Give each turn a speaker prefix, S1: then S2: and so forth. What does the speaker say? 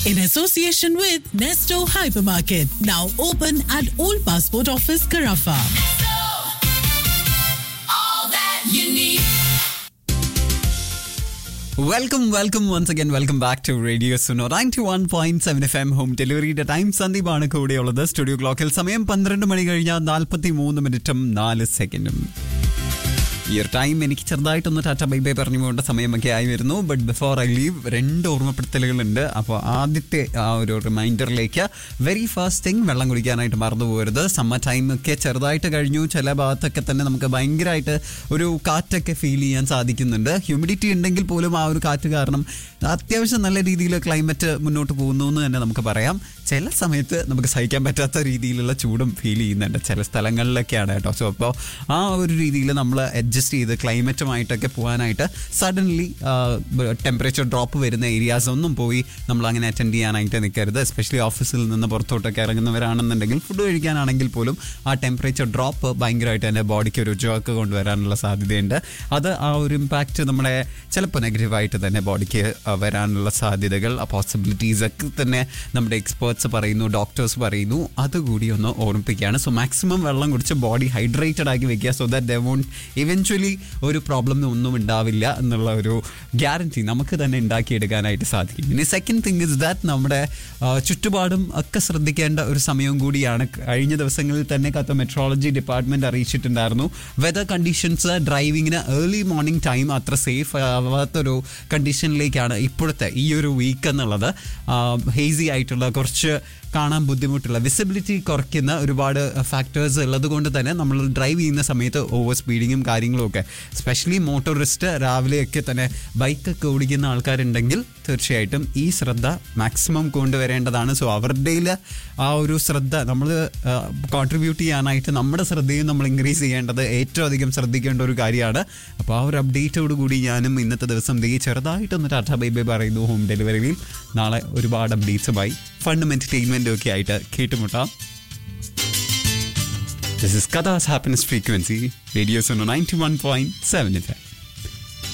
S1: in association with Nesto Hypermarket, now open at Old Passport Office, Carafa.
S2: Welcome welcome once again welcome back to radio Suno ninety one point seven F M home ഡെലിവറിയുടെ time സന്ദീപാണ് കൂടെയുള്ളത് studio ക്ലോക്കിൽ സമയം പന്ത്രണ്ട് മണി കഴിഞ്ഞാൽ നാൽപ്പത്തി മൂന്ന് മിനിറ്റും നാല് സെക്കൻഡും ഈ ഒരു ടൈം എനിക്ക് ചെറുതായിട്ടൊന്ന് ടാറ്റ ബൈ ബൈ പറഞ്ഞു പോകേണ്ട സമയമൊക്കെ ആയി വരുന്നു ബട്ട് ബിഫോർ ഐ ലീവ് രണ്ട് ഓർമ്മപ്പെടുത്തലുകളുണ്ട് അപ്പോൾ ആദ്യത്തെ ആ ഒരു റിമൈൻഡറിലേക്ക് വെരി ഫസ്റ്റ് തിങ് വെള്ളം കുടിക്കാനായിട്ട് മറന്നു പോകരുത് സമ്മർ ടൈം ഒക്കെ ചെറുതായിട്ട് കഴിഞ്ഞു ചില ഭാഗത്തൊക്കെ തന്നെ നമുക്ക് ഭയങ്കരമായിട്ട് ഒരു കാറ്റൊക്കെ ഫീൽ ചെയ്യാൻ സാധിക്കുന്നുണ്ട് ഹ്യൂമിഡിറ്റി ഉണ്ടെങ്കിൽ പോലും ആ ഒരു കാറ്റ് കാരണം അത്യാവശ്യം നല്ല രീതിയിൽ ക്ലൈമറ്റ് മുന്നോട്ട് പോകുന്നു എന്ന് തന്നെ നമുക്ക് പറയാം ചില സമയത്ത് നമുക്ക് സഹിക്കാൻ പറ്റാത്ത രീതിയിലുള്ള ചൂടും ഫീൽ ചെയ്യുന്നുണ്ട് ചില സ്ഥലങ്ങളിലൊക്കെയാണ് കേട്ടോ സോ അപ്പോൾ ആ ഒരു രീതിയിൽ നമ്മൾ അഡ്ജസ്റ്റ് ചെയ്ത് ക്ലൈമറ്റുമായിട്ടൊക്കെ പോകാനായിട്ട് സഡൻലി ടെമ്പറേച്ചർ ഡ്രോപ്പ് വരുന്ന ഏരിയാസ് ഒന്നും പോയി നമ്മൾ അങ്ങനെ അറ്റൻഡ് ചെയ്യാനായിട്ട് നിൽക്കരുത് എസ്പെഷ്യലി ഓഫീസിൽ നിന്ന് പുറത്തോട്ടൊക്കെ ഇറങ്ങുന്നവരാണെന്നുണ്ടെങ്കിൽ ഫുഡ് കഴിക്കാനാണെങ്കിൽ പോലും ആ ടെമ്പറേച്ചർ ഡ്രോപ്പ് ഭയങ്കരമായിട്ട് എൻ്റെ ബോഡിക്ക് ഒരു ജോക്ക് കൊണ്ടുവരാനുള്ള സാധ്യതയുണ്ട് അത് ആ ഒരു ഇമ്പാക്റ്റ് നമ്മുടെ ചിലപ്പോൾ നെഗറ്റീവായിട്ട് തന്നെ ബോഡിക്ക് വരാനുള്ള സാധ്യതകൾ ആ പോസിബിലിറ്റീസ് ഒക്കെ തന്നെ നമ്മുടെ എക്സ്പേർട്സ് പറയുന്നു ഡോക്ടേഴ്സ് പറയുന്നു അതുകൂടി ഒന്ന് ഓർമ്മിപ്പിക്കുകയാണ് സോ മാക്സിമം വെള്ളം കുടിച്ച് ബോഡി ഹൈഡ്രേറ്റഡ് ആക്കി വെക്കുക so that they won't eventually ഒരു പ്രോബ്ലം ഒന്നും ഉണ്ടാവില്ല എന്നുള്ള ഒരു ഗ്യാരണ്ടി നമുക്ക് തന്നെ ഉണ്ടാക്കിയെടുക്കാനായിട്ട് സാധിക്കും ഇനി സെക്കൻഡ് തിങ് ഇസ് ദാറ്റ് നമ്മുടെ ആ, ചുറ്റുപാടും ഒക്കെ ശ്രദ്ധിക്കേണ്ട ഒരു സമയവും കൂടിയാണ് കഴിഞ്ഞ ദിവസങ്ങളിൽ തന്നെ കത്ത മെട്രോളജി ഡിപ്പാർട്ട്മെന്റ് അറിയിച്ചിട്ടുണ്ടായിരുന്നു വെതർ കണ്ടീഷൻസ് ഡ്രൈവിങ്ങിന് ഏർലി മോർണിംഗ് ടൈം അത്ര സേഫ് ആവാത്തൊരു കണ്ടീഷനിലേക്കാണ് ഇപ്പോഴത്തെ ഈ ഒരു വീക്ക് എന്നുള്ളത് ഹേസി ആയിട്ടുള്ള കുറച്ച് കാണാൻ ബുദ്ധിമുട്ടുള്ള വിസിബിലിറ്റി കുറയ്ക്കുന്ന ഒരുപാട് ഫാക്ടേഴ്സ് ഉള്ളത് കൊണ്ട് തന്നെ നമ്മൾ ഡ്രൈവ് ചെയ്യുന്ന സമയത്ത് ഓവർ സ്പീഡിങ്ങും കാര്യങ്ങളും ഒക്കെ സ്പെഷ്യലി മോട്ടോറിസ്റ്റ് രാവിലെയൊക്കെ തന്നെ ബൈക്കൊക്കെ ഓടിക്കുന്ന ആൾക്കാരുണ്ടെങ്കിൽ തീർച്ചയായിട്ടും ഈ ശ്രദ്ധ മാക്സിമം കൊണ്ടുവരേണ്ടതാണ് സോ അവരുടെയിൽ ആ ഒരു ശ്രദ്ധ നമ്മൾ കോൺട്രിബ്യൂട്ട് ചെയ്യാനായിട്ട് നമ്മുടെ ശ്രദ്ധയും നമ്മൾ ഇൻക്രീസ് ചെയ്യേണ്ടത് ഏറ്റവും അധികം ശ്രദ്ധിക്കേണ്ട ഒരു കാര്യമാണ് അപ്പോൾ ആ ഒരു അപ്ഡേറ്റോട് കൂടി ഞാനും ഇന്നത്തെ ദിവസം ദേ ചെറുതായിട്ടൊന്ന് ടാറ്റ ബൈ ബൈ പറയുന്നു ഹോം ഡെലിവറിയിൽ നാളെ ഒരുപാട് അപ്ഡേറ്റ്സുമായി ഫണ്ടും എൻ്റർടൈൻമെൻറ്റും ഒക്കെ ആയിട്ട് കേട്ടുമുട്ടാം this is Katha's happiness frequency radio's ninety one point seven F